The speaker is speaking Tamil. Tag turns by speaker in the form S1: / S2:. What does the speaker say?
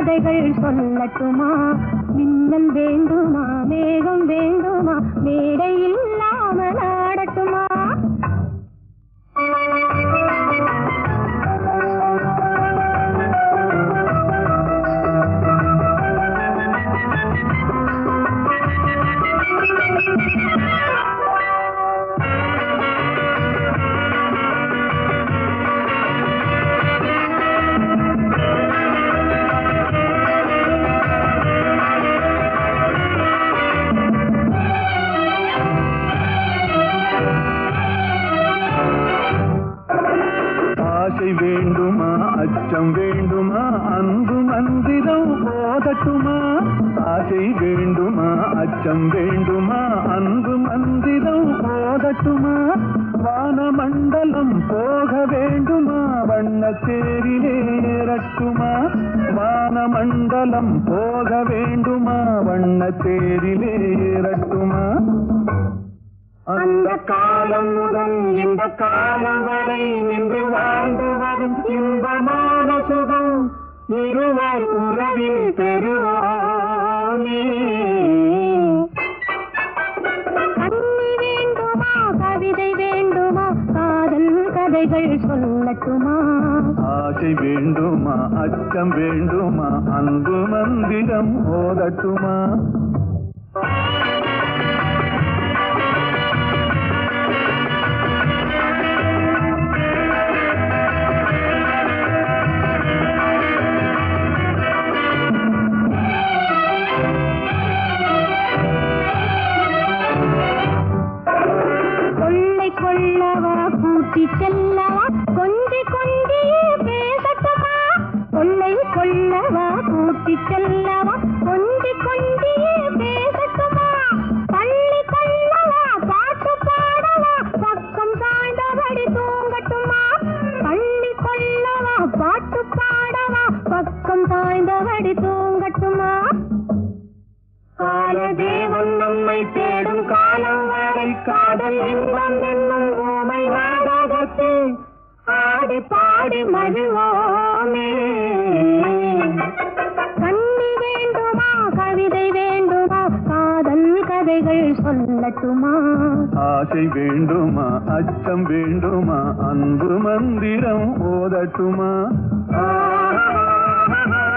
S1: கதைகள் சொல்லட்டுமா மின்னல் வேண்டுமா மேகம் வேண்டுமா மேடை இல்லாமல் ஆடட்டுமா
S2: ஆசை வேண்டுமா அச்சம் வேண்டுமா அன்பு மந்திரம் போதட்டுமா ஆசை வேண்டுமா அச்சம் வேண்டுமா அன்பு மந்திரம் போதட்டுமா வானமண்டலம் போக வேண்டுமா வண்ண தேரிலே ஏறட்டுமா வானமண்டலம் போக வேண்டுமா வண்ண தேரிலே ஏறட்டுமா
S1: அந்த காலம் முதல் இந்த காலம் வரை நின்று வாழ்ந்து வரும் இன்பமான சுகம் இருவர் உறவில் பெறுவோமே கண்ணி வேண்டுமா கவிதை வேண்டுமா காதல் கதைகள் சொல்லட்டுமா
S2: ஆசை வேண்டுமா அச்சம் வேண்டுமா அன்பு மந்திரம் ஓதட்டுமா
S1: கொள்ளை கொள்ளவா கூட்டி செல்லவா கொஞ்சி கொஞ்சி பேசட்டுமா கொள்ளை கொள்ளவா கூட்டி செல்லவா கொஞ்சி கொஞ்சி பேசட்டுமா பள்ளி கொள்ளவா பாட்டு பாடவா பக்கம் சாய்ந்தபடி தூங்கட்டுமா பள்ளி கொள்ளவா பாட்டு பாடவா பக்கம் சாய்ந்தபடி தூங்கட்டுமா காலதேவன் நம்மை தேடும் காலம் வரை காதல் இன்பம் என்னும் ஊமை நாடகத்தில் ஆடி பாடி மகிழ்வோமே கண்ணி வேண்டுமா கவிதை வேண்டுமா காதல் கதைகள் சொல்லட்டுமா
S2: ஆசை வேண்டுமா அச்சம் வேண்டுமா அன்பு மந்திரம் ஓதட்டுமா
S1: ஆ